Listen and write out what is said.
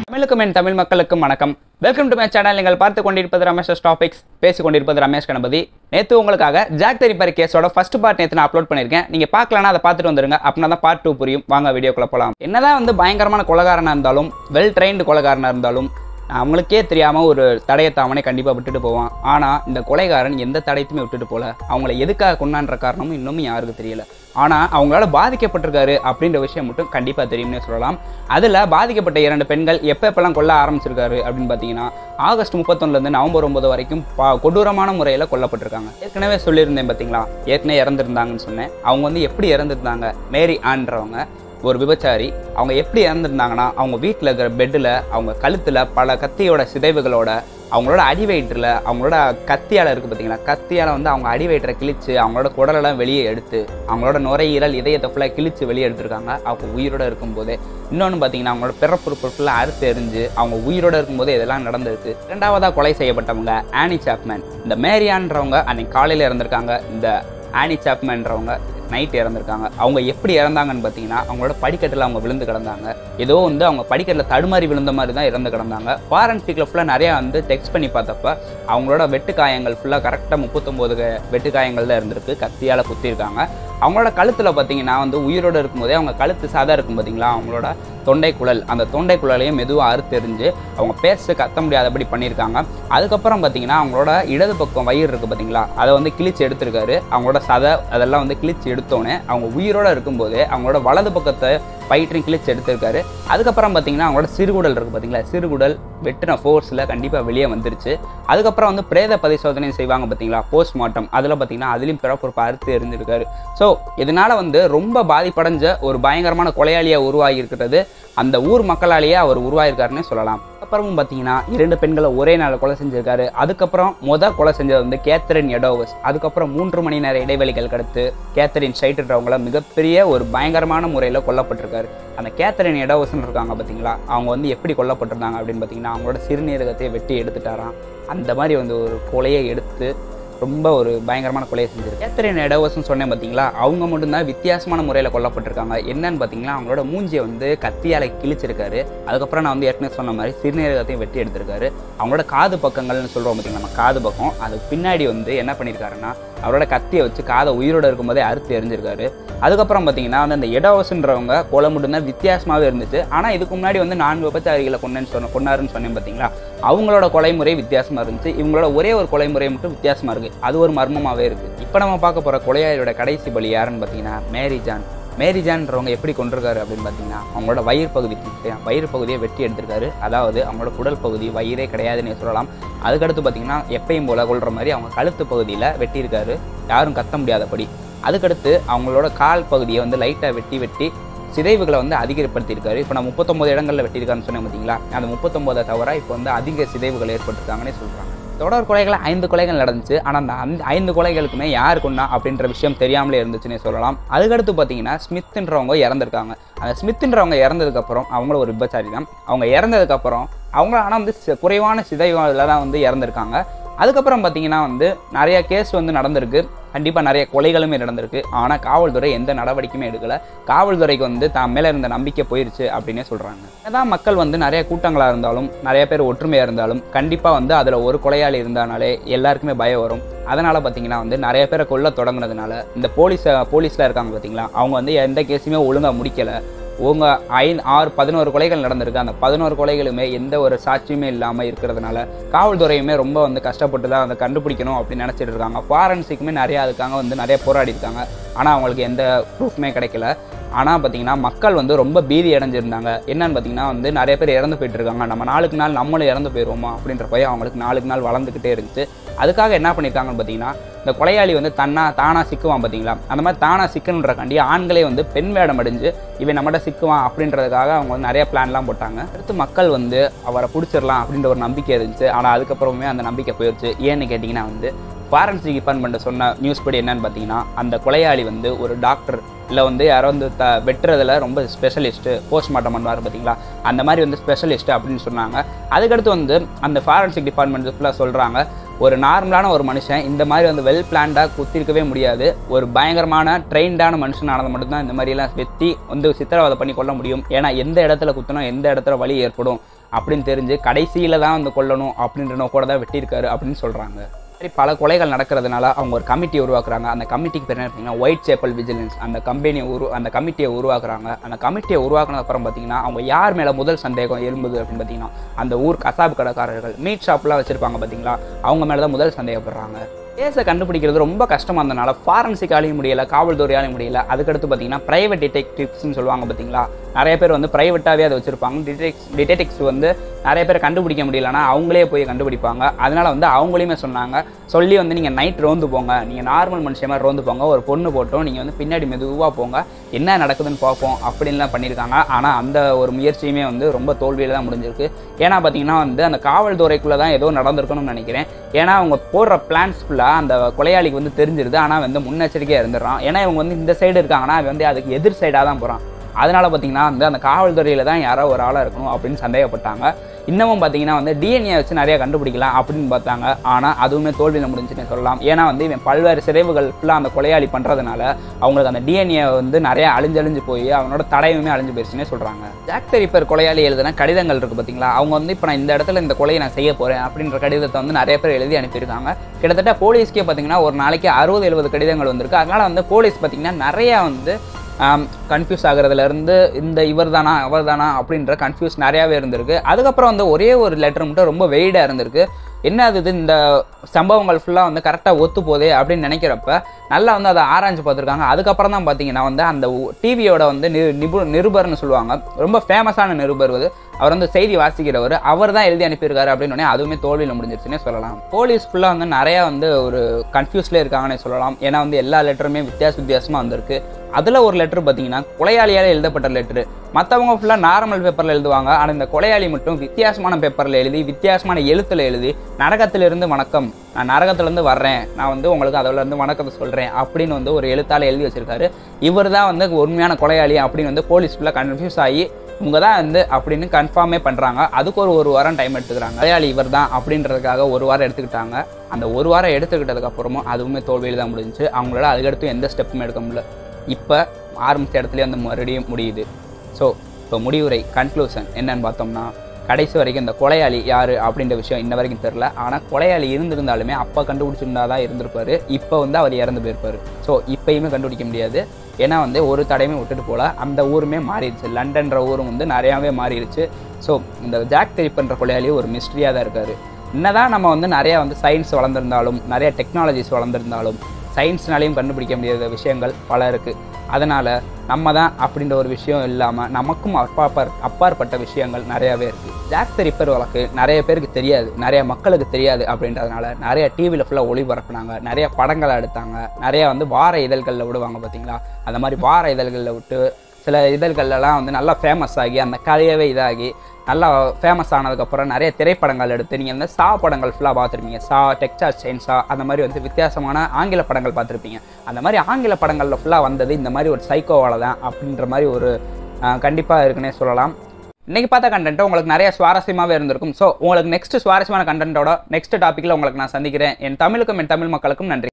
தமிழுக்கும் என் தமிழ் மக்களுக்கும் வணக்கம் வெல்கம் டு மை சேனல் நீங்கள் பார்த்து கொண்டிருப்பது ரமேஷ் டாபிக்ஸ் பேசி கொண்டிருப்பது ரமேஷ் கணபதி நேற்று உங்களுக்காக ஜாக் தெரிப்பர் கேஸோட ஃபர்ஸ்ட் பார்ட் நேற்று நான் அப்லோட் பண்ணியிருக்கேன் நீங்கள் பார்க்கலனா அதை பார்த்துட்டு வந்துருங்க அப்படின்னா தான் பார்ட் டூ புரியும் வாங்க வீடியோக்குள்ள போகலாம் என்னதான் வந்து பயங்கரமான கொலகாரனாக இருந்தாலும் வெல் ட்ரைன்டு கொலகாரனாக இருந்தாலும் அவங்களுக்கே தெரியாமல் ஒரு தடயத்தை அவனே கண்டிப்பாக விட்டுட்டு போவான் ஆனால் இந்த கொலைகாரன் எந்த தடயத்தையுமே விட்டுட்டு போல அவங்கள எதுக்காக கொண்டான்ற காரணமும் இன்னமும் யாருக்கும் தெரியல ஆனால் அவங்களால பாதிக்கப்பட்டிருக்காரு அப்படின்ற விஷயம் மட்டும் கண்டிப்பாக தெரியும்னே சொல்லலாம் அதில் பாதிக்கப்பட்ட இரண்டு பெண்கள் எப்போ எப்பெல்லாம் கொல்ல ஆரம்பிச்சிருக்காரு அப்படின்னு பார்த்தீங்கன்னா ஆகஸ்ட் முப்பத்தொன்னுலேருந்து நவம்பர் ஒன்பது வரைக்கும் பா கொடூரமான முறையில் கொல்லப்பட்டிருக்காங்க ஏற்கனவே சொல்லியிருந்தேன் பார்த்தீங்களா ஏற்கனவே இறந்துருந்தாங்கன்னு சொன்னேன் அவங்க வந்து எப்படி இறந்துருந்தாங்க மேரி ஆன்றவங்க ஒரு விபச்சாரி அவங்க எப்படி இறந்துருந்தாங்கன்னா அவங்க வீட்டில் இருக்கிற பெட்டில் அவங்க கழுத்தில் பல கத்தியோட சிதைவுகளோட அவங்களோட அடி வயிற்றில் அவங்களோட கத்தியால் இருக்குது பார்த்தீங்களா கத்தியால் வந்து அவங்க அடி வயிற்றை கிழிச்சு அவங்களோட குடலெல்லாம் வெளியே எடுத்து அவங்களோட நுரையீரல் இதயத்தை ஃபுல்லாக கிழிச்சு வெளியே எடுத்திருக்காங்க அவங்க உயிரோட இருக்கும்போதே இன்னொன்று பார்த்தீங்கன்னா அவங்களோட பிறப்புறுப்பு ஃபுல்லாக அறுத்து எறிஞ்சு அவங்க உயிரோட இருக்கும்போதே இதெல்லாம் நடந்திருக்கு இரண்டாவதாக கொலை செய்யப்பட்டவங்க ஆனி சாப்மேன் இந்த மேரியான்றவங்க அன்னைக்கு காலையில் இறந்திருக்காங்க இந்த ஆனி சாப்மேன்றவங்க நைட் இறந்துருக்காங்க அவங்க எப்படி இறந்தாங்கன்னு பார்த்தீங்கன்னா அவங்களோட படிக்கட்டில் அவங்க விழுந்து கிடந்தாங்க ஏதோ வந்து அவங்க படிக்கட்டில் தடுமாறி விழுந்த மாதிரி தான் இறந்து கிடந்தாங்க ஃபாரன்சிக்கில் ஃபுல்லாக நிறையா வந்து டெக்ஸ்ட் பண்ணி பார்த்தப்ப அவங்களோட வெட்டு காயங்கள் ஃபுல்லாக கரெக்டாக முப்பத்தொம்போது வெட்டு காயங்கள் தான் இருந்திருக்கு கத்தியால் குத்திருக்காங்க அவங்களோட கழுத்தில் பார்த்தீங்கன்னா வந்து உயிரோடு இருக்கும்போதே அவங்க கழுத்து சாதா இருக்கும் பார்த்தீங்களா அவங்களோட தொண்டை குழல் அந்த தொண்டை குழலையும் மெதுவாக அறுத்தெறிஞ்சு அவங்க பேச கத்த முடியாதபடி பண்ணியிருக்காங்க அதுக்கப்புறம் பார்த்தீங்கன்னா அவங்களோட இடது பக்கம் வயிறு இருக்குது பார்த்தீங்களா அதை வந்து கிழிச்சு எடுத்திருக்காரு அவங்களோட சதை அதெல்லாம் வந்து கிழிச்சு எடுத்தோன்னே அவங்க உயிரோட இருக்கும்போதே அவங்களோட வலது பக்கத்தை பயிற்றையும் கிழிச்சு எடுத்திருக்காரு அதுக்கப்புறம் பார்த்தீங்கன்னா அவங்களோட சிறுகுடல் இருக்குது பார்த்தீங்களா சிறுகுடல் வெட்டின ஃபோர்ஸில் கண்டிப்பாக வெளியே வந்துருச்சு அதுக்கப்புறம் வந்து பிரேத பரிசோதனை செய்வாங்க பார்த்தீங்களா போஸ்ட்மார்ட்டம் அதில் பார்த்தீங்கன்னா அதுலேயும் பிறப்புறுப்பு அறுத்து இருந்திருக்காரு ஸோ இதனால் வந்து ரொம்ப பாதிப்படைஞ்ச ஒரு பயங்கரமான கொலையாளியாக உருவாகி இருக்கிறது அந்த ஊர் மக்களாலேயே அவர் உருவாயிருக்காருன்னே சொல்லலாம் அப்புறமும் பார்த்தீங்கன்னா இரண்டு பெண்களை ஒரே நாள் கொலை செஞ்சிருக்காரு அதுக்கப்புறம் முத கொலை செஞ்சது வந்து கேத்தரின் எடோவஸ் அதுக்கப்புறம் மூன்று மணி நேர இடைவெளிகள் கடத்து கேத்தரின் ஷைட்டுன்றவங்கள மிகப்பெரிய ஒரு பயங்கரமான முறையில் கொல்லப்பட்டிருக்காரு அந்த கேத்தரின் எடோவஸ்ன்னு இருக்காங்க பார்த்தீங்களா அவங்க வந்து எப்படி கொல்லப்பட்டிருந்தாங்க அப்படின்னு பார்த்தீங்கன்னா அவங்களோட சிறுநீரகத்தை வெட்டி எடுத்துட்டாராம் அந்த மாதிரி வந்து ஒரு கொலையை எடுத்து ரொம்ப ஒரு பயங்கரமான கொலையை செஞ்சிருக்கு கேத்தரின் எடவர்ஸ்னு சொன்னேன் பார்த்தீங்களா அவங்க மட்டும்தான் வித்தியாசமான முறையில் கொல்லப்பட்டிருக்காங்க என்னன்னு பார்த்தீங்கன்னா அவங்களோட மூஞ்சியை வந்து கத்தியால் கிழிச்சிருக்காரு அதுக்கப்புறம் நான் வந்து ஏற்கனவே சொன்ன மாதிரி சிறுநீரகத்தையும் வெட்டி எடுத்திருக்காரு அவங்களோட காது பக்கங்கள்னு சொல்கிறோம் பார்த்தீங்களா நம்ம காது பக்கம் அது பின்னாடி வந்து என்ன பண்ணியிருக்காருன்னா அவரோட கத்தியை வச்சு காதை உயிரோட இருக்கும்போதே அறுத்து எரிஞ்சிருக்காரு அதுக்கப்புறம் பார்த்தீங்கன்னா வந்து அந்த இடவசன்றவங்க கொலை மட்டும்தான் வித்தியாசமாகவே இருந்துச்சு ஆனால் இதுக்கு முன்னாடி வந்து நான்கு விபச்சாரிகளை கொண்டேன்னு சொன்ன கொண்டாருன்னு சொன்னேன் பார்த்தீங்களா அவங்களோட கொலைமுறை வித்தியாசமாக இருந்துச்சு இவங்களோட ஒரே ஒரு கொலைமுறை மட்டும் வித்தியாசமாக இருக்குது அது ஒரு மர்மமாகவே இருக்குது இப்போ நம்ம பார்க்க போகிற கொலையாளியோட கடைசி பலி யாருன்னு பார்த்தீங்கன்னா மேரி ஜான் மேரி ஜான்றவங்க எப்படி கொண்டிருக்காரு அப்படின்னு பார்த்தீங்கன்னா அவங்களோட வயிறு பகுதி வயிறு பகுதியை வெட்டி எடுத்திருக்காரு அதாவது அவங்களோட குடல் பகுதி வயிறே கிடையாதுன்னு சொல்லலாம் அதுக்கடுத்து பார்த்தீங்கன்னா எப்பயும் போல கொள்கிற மாதிரி அவங்க கழுத்து பகுதியில் வெட்டியிருக்காரு யாரும் கத்த முடியாதபடி அதுக்கடுத்து அவங்களோட கால் பகுதியை வந்து லைட்டாக வெட்டி வெட்டி சிதைவுகளை வந்து அதிகப்படுத்தியிருக்காரு இப்போ நான் முப்பத்தொம்போது இடங்களில் வெட்டியிருக்காருன்னு சொன்னேன் பார்த்தீங்களா அந்த முப்பத்தொம்போதை தவிர இப்போ வந்து அதிக சிதைவுகள் ஏற்பட்டிருக்காங்கன்னே சொல்கிறாங்க தொடர் கொலைகள் ஐந்து கொலைகள் நடந்துச்சு ஆனால் அந்த அந்த ஐந்து கொலைகளுக்குமே யார் கொண்டா அப்படின்ற விஷயம் தெரியாமலே இருந்துச்சுன்னே சொல்லலாம் அதுக்கடுத்து பார்த்தீங்கன்னா ஸ்மித்ன்றவங்க இறந்துருக்காங்க அந்த ஸ்மித்ன்றவங்க இறந்ததுக்கப்புறம் அவங்களும் ஒரு விபச்சாரி தான் அவங்க இறந்ததுக்கப்புறம் அவங்க ஆனால் வந்து சி- குறைவான சிதைவுல தான் வந்து இறந்துருக்காங்க அதுக்கப்புறம் பார்த்தீங்கன்னா வந்து நிறைய கேஸ் வந்து நடந்திருக்கு கண்டிப்பாக நிறைய கொலைகளுமே நடந்திருக்கு ஆனால் காவல்துறை எந்த நடவடிக்கையுமே எடுக்கல காவல்துறைக்கு வந்து தான் மேலே இருந்த நம்பிக்கை போயிருச்சு அப்படின்னே சொல்கிறாங்க என்னதான் மக்கள் வந்து நிறைய கூட்டங்களாக இருந்தாலும் நிறைய பேர் ஒற்றுமையாக இருந்தாலும் கண்டிப்பாக வந்து அதில் ஒரு கொலையாளி இருந்தானாலே எல்லாருக்குமே பயம் வரும் அதனால் பார்த்தீங்கன்னா வந்து நிறைய பேரை கொல்ல தொடங்குனதுனால இந்த போலீஸ் போலீஸில் இருக்காங்க பார்த்தீங்களா அவங்க வந்து எந்த கேஸுமே ஒழுங்காக முடிக்கலை உங்க ஐந்து ஆறு பதினோரு கொலைகள் நடந்திருக்கு அந்த பதினோரு கொலைகளுமே எந்த ஒரு சாட்சியுமே இல்லாமல் இருக்கிறதுனால காவல்துறையுமே ரொம்ப வந்து கஷ்டப்பட்டு தான் அதை கண்டுபிடிக்கணும் அப்படின்னு நினச்சிட்டு இருக்காங்க ஃபாரன்சிக்குமே நிறையா அதுக்காக வந்து நிறைய போராடி இருக்காங்க ஆனால் அவங்களுக்கு எந்த ப்ரூஃப்மே கிடைக்கல ஆனால் பார்த்தீங்கன்னா மக்கள் வந்து ரொம்ப பீதி அடைஞ்சிருந்தாங்க என்னன்னு பார்த்தீங்கன்னா வந்து நிறைய பேர் இறந்து போயிட்டு இருக்காங்க நம்ம நாளுக்கு நாள் நம்மளும் இறந்து போயிடுவோமா அப்படின்ற பயம் அவங்களுக்கு நாளுக்கு நாள் வளர்ந்துக்கிட்டே இருந்துச்சு அதுக்காக என்ன பண்ணியிருக்காங்கன்னு பார்த்தீங்கன்னா இந்த கொலையாளி வந்து தன்னா தானாக சிக்குவான் பார்த்தீங்களா அந்த மாதிரி தானாக சிக்கணுன்றக்காண்டி ஆண்களே வந்து பெண் வேடம் அடைஞ்சு இவன் நம்மகிட்ட சிக்குவான் அப்படின்றதுக்காக அவங்க வந்து நிறைய பிளான்லாம் போட்டாங்க அடுத்து மக்கள் வந்து அவரை பிடிச்சிடலாம் அப்படின்ற ஒரு நம்பிக்கை இருந்துச்சு ஆனால் அதுக்கப்புறமே அந்த நம்பிக்கை போயிடுச்சு ஏன்னு கேட்டிங்கன்னா வந்து ஃபாரன்சிக் டிபார்ட்மெண்ட் சொன்ன நியூஸ் படி என்னன்னு பார்த்தீங்கன்னா அந்த கொலையாளி வந்து ஒரு டாக்டர் இல்லை வந்து யாரோ வந்து த வெட்டுறதுல ரொம்ப ஸ்பெஷலிஸ்ட்டு போஸ்ட்மார்ட்டம் பண்ணுவார் பார்த்தீங்களா அந்த மாதிரி வந்து ஸ்பெஷலிஸ்ட் அப்படின்னு சொன்னாங்க அதுக்கடுத்து வந்து அந்த ஃபாரன்சிக் டிபார்ட்மெண்ட் ஃபுல்லாக சொல்கிறாங்க ஒரு நார்மலான ஒரு மனுஷன் இந்த மாதிரி வந்து வெல் பிளான்டாக குத்திருக்கவே முடியாது ஒரு பயங்கரமான ட்ரெயின்டான மனுஷனானது மட்டும்தான் இந்த மாதிரிலாம் வெத்தி வந்து சித்திரவதை பண்ணி கொள்ள முடியும் ஏன்னா எந்த இடத்துல குத்தணும் எந்த இடத்துல வலி ஏற்படும் அப்படின்னு தெரிஞ்சு கடைசியில் தான் வந்து கொல்லணும் அப்படின்ற நோக்கோட தான் வெட்டியிருக்காரு அப்படின்னு சொல்கிறாங்க சரி பல கொலைகள் நடக்கிறதுனால அவங்க ஒரு கமிட்டி உருவாக்குறாங்க அந்த கமிட்டிக்கு பேர் என்ன பார்த்தீங்கன்னா ஒயிட் சேப்பல் விஜிலன்ஸ் அந்த கம்பெனியை உரு அந்த கமிட்டியை உருவாக்குறாங்க அந்த கமிட்டியை உருவாக்குனது அப்புறம் பார்த்தீங்கன்னா அவங்க யார் மேலே முதல் சந்தேகம் எழும்புது அப்படின்னு பார்த்தீங்கன்னா அந்த ஊர் கசாப்பு கடைக்காரர்கள் மீட் ஷாப்லாம் வச்சுருப்பாங்க பார்த்தீங்களா அவங்க மேலே தான் முதல் சந்தேகப்படுறாங்க கேஸை கண்டுபிடிக்கிறது ரொம்ப கஷ்டமாக இருந்தனால ஃபாரன்சிக்காலையும் முடியல காவல்துறையாலையும் முடியல அதுக்கடுத்து பார்த்தீங்கன்னா ப்ரைவேட் டிடெக்டிவ்ஸ்னு சொல்லுவாங்க பார்த்தீங்களா நிறைய பேர் வந்து ப்ரைவேட்டாகவே அதை வச்சுருப்பாங்க டிடெக்ஸ் டிடெக்டிவ்ஸ் வந்து நிறைய பேர் கண்டுபிடிக்க முடியலன்னா அவங்களே போய் கண்டுபிடிப்பாங்க அதனால வந்து அவங்களையுமே சொன்னாங்க சொல்லி வந்து நீங்கள் நைட் ரோந்து போங்க நீங்கள் நார்மல் மனுஷன் மாதிரி ரோந்து போங்க ஒரு பொண்ணு போட்டோம் நீங்கள் வந்து பின்னாடி மெதுவாக போங்க என்ன நடக்குதுன்னு பார்ப்போம் அப்படின்லாம் பண்ணியிருக்காங்க ஆனால் அந்த ஒரு முயற்சியுமே வந்து ரொம்ப தோல்வியில் தான் முடிஞ்சிருக்கு ஏன்னா பார்த்தீங்கன்னா வந்து அந்த காவல்துறைக்குள்ளே தான் ஏதோ நடந்திருக்கணும்னு நினைக்கிறேன் ஏன்னா அவங்க போடுற பிளான்ஸ் ஃபுல்லாக அந்த கொலையாளிக்கு வந்து தெரிஞ்சிருது ஆனால் வந்து முன்னெச்சரிக்கையாக இருந்துடுறான் ஏன்னா இவங்க வந்து இந்த சைடு இருக்காங்கன்னா அவன் வந்து அதுக்கு எதிர் சைடாக தான் போகிறான் அதனால பார்த்தீங்கன்னா வந்து அந்த காவல்துறையில் தான் யாரோ ஒரு ஆளாக இருக்கணும் அப்படின்னு சந்தேகப்பட்டாங்க இன்னமும் பார்த்தீங்கன்னா வந்து டிஎன்ஏ வச்சு நிறைய கண்டுபிடிக்கலாம் அப்படின்னு பார்த்தாங்க ஆனால் அதுவுமே தோல்வியில் முடிஞ்சுன்னு சொல்லலாம் ஏன்னா வந்து இவன் பல்வேறு சிதைவுகள் ஃபுல்லாக அந்த கொலையாளி பண்ணுறதுனால அவங்களுக்கு அந்த டிஎன்ஏ வந்து நிறைய அழிஞ்சழிஞ்சு போய் அவனோட தடயமே அழிஞ்சு போயிடுச்சுன்னே சொல்கிறாங்க ஜாக் தெரிப்பர் கொலையாளி எழுதின கடிதங்கள் இருக்குது பார்த்தீங்களா அவங்க வந்து இப்போ நான் இந்த இடத்துல இந்த கொலையை நான் செய்ய போகிறேன் அப்படின்ற கடிதத்தை வந்து நிறைய பேர் எழுதி அனுப்பியிருக்காங்க கிட்டத்தட்ட போலீஸ்க்கே பார்த்தீங்கன்னா ஒரு நாளைக்கு அறுபது எழுபது கடிதங்கள் வந்திருக்கு அதனால் வந்து போலீஸ் பார்த்தீங்கன்னா நிறையா வந்து கன்ஃபியூஸ் ஆகுறதுலேருந்து இந்த இவர் தானா அவர் தானா அப்படின்ற கன்ஃபியூஸ் நிறையாவே இருந்திருக்கு அதுக்கப்புறம் வந்து ஒரே ஒரு லெட்டர் மட்டும் ரொம்ப வெயிடாக இருந்திருக்கு என்ன அது இது இந்த சம்பவங்கள் ஃபுல்லாக வந்து கரெக்டாக ஒத்து போதே அப்படின்னு நினைக்கிறப்ப நல்லா வந்து அதை ஆராய்ஞ்சு பார்த்துருக்காங்க அதுக்கப்புறம் தான் பார்த்தீங்கன்னா வந்து அந்த டிவியோட வந்து நி நிபு நிருபர்னு சொல்லுவாங்க ரொம்ப ஃபேமஸான நிருபர் அது அவர் வந்து செய்தி வாசிக்கிறவர் அவர் தான் எழுதி அனுப்பியிருக்காரு அப்படின்னு உடனே அதுவுமே தோல்வியில் முடிஞ்சிருச்சுன்னே சொல்லலாம் போலீஸ் ஃபுல்லாக வந்து நிறையா வந்து ஒரு கன்ஃபியூஸ்லேயே இருக்காங்கன்னே சொல்லலாம் ஏன்னா வந்து எல்லா லெட்டருமே வித்தியாச வித்தியாசமாக வந்திருக்கு அதில் ஒரு லெட்ரு பார்த்தீங்கன்னா கொலையாளியால் எழுதப்பட்ட லெட்ரு மற்றவங்க ஃபுல்லாக நார்மல் பேப்பரில் எழுதுவாங்க ஆனால் இந்த கொலையாளி மட்டும் வித்தியாசமான பேப்பரில் எழுதி வித்தியாசமான எழுத்தில் எழுதி நரகத்திலிருந்து வணக்கம் நான் நரகத்திலேருந்து வர்றேன் நான் வந்து உங்களுக்கு அதிலேருந்து வணக்கத்தை சொல்கிறேன் அப்படின்னு வந்து ஒரு எழுத்தால் எழுதி வச்சிருக்காரு இவர் தான் வந்து உண்மையான கொலையாளி அப்படின்னு வந்து போலீஸ் ஃபுல்லாக கன்ஃபியூஸ் ஆகி இவங்க தான் வந்து அப்படின்னு கன்ஃபார்மே பண்ணுறாங்க அதுக்கு ஒரு ஒரு வாரம் டைம் எடுத்துக்கிறாங்க கொலையாளி இவர் தான் அப்படின்றதுக்காக ஒரு வாரம் எடுத்துக்கிட்டாங்க அந்த ஒரு வாரம் எடுத்துக்கிட்டதுக்கு அப்புறமும் அதுவுமே தோல்வியில் தான் முடிஞ்சுச்சு அவங்களால அதுக்கடுத்து எந்த ஸ்டெப்புமே எடுக்க முடியல இப்போ ஆரம்பித்த இடத்துலயே வந்து மறுபடியும் முடியுது ஸோ இப்போ முடிவுரை கன்க்ளூஷன் என்னன்னு பார்த்தோம்னா கடைசி வரைக்கும் இந்த கொலையாளி யார் அப்படின்ற விஷயம் இன்ன வரைக்கும் தெரில ஆனால் கொலையாளி இருந்திருந்தாலுமே அப்போ கண்டுபிடிச்சிருந்தா தான் இருந்திருப்பாரு இப்போ வந்து அவர் இறந்து போயிருப்பார் ஸோ இப்பயுமே கண்டுபிடிக்க முடியாது ஏன்னா வந்து ஒரு தடையுமே விட்டுட்டு போல அந்த ஊருமே மாறிடுச்சு லண்டன்ற ஊரும் வந்து நிறையாவே மாறிடுச்சு ஸோ இந்த ஜாக் தெரிப்புன்ற கொலையாளி ஒரு மிஸ்ட்ரியாக தான் இருக்காரு என்னதான் நம்ம வந்து நிறையா வந்து சயின்ஸ் வளர்ந்துருந்தாலும் நிறைய டெக்னாலஜிஸ் வளர்ந்துருந்தாலும் சயின்ஸ்னாலையும் கண்டுபிடிக்க முடியாத விஷயங்கள் பல இருக்குது அதனால் நம்ம தான் அப்படின்ற ஒரு விஷயம் இல்லாமல் நமக்கும் அப்பாற்ப அப்பாற்பட்ட விஷயங்கள் நிறையாவே இருக்குது ஜாக் த ரிப்பர் வழக்கு நிறைய பேருக்கு தெரியாது நிறைய மக்களுக்கு தெரியாது அப்படின்றதுனால நிறைய டிவியில் ஃபுல்லாக ஒளிபரப்புனாங்க நிறைய படங்களை எடுத்தாங்க நிறைய வந்து வார இதழ்களில் விடுவாங்க பார்த்தீங்களா அந்த மாதிரி வார இதழ்களில் விட்டு சில இதழ்கள்லாம் வந்து நல்லா ஃபேமஸ் ஆகி அந்த கதையவே இதாகி நல்லா ஃபேமஸ் ஆனதுக்கப்புறம் நிறைய திரைப்படங்கள் எடுத்து நீங்கள் வந்து சா படங்கள் ஃபுல்லாக பார்த்துருப்பீங்க சா டெக்சாஸ் செயின்ஸா அந்த மாதிரி வந்து வித்தியாசமான ஆங்கில படங்கள் பார்த்துருப்பீங்க அந்த மாதிரி ஆங்கில படங்களில் ஃபுல்லாக வந்தது இந்த மாதிரி ஒரு சைக்கோவால் தான் அப்படின்ற மாதிரி ஒரு கண்டிப்பாக இருக்குன்னே சொல்லலாம் இன்றைக்கி பார்த்த கண்டென்ட் உங்களுக்கு நிறைய சுவாரஸ்யமாகவே இருந்திருக்கும் ஸோ உங்களுக்கு நெக்ஸ்ட் சுவாரஸ்யமான கண்டென்ட்டோட நெக்ஸ்ட் டாப்பிக்கில் உங்களுக்கு நான் சந்திக்கிறேன் என் தமிழுக்கும் என் தமிழ் மக்களுக்கும் நன்றி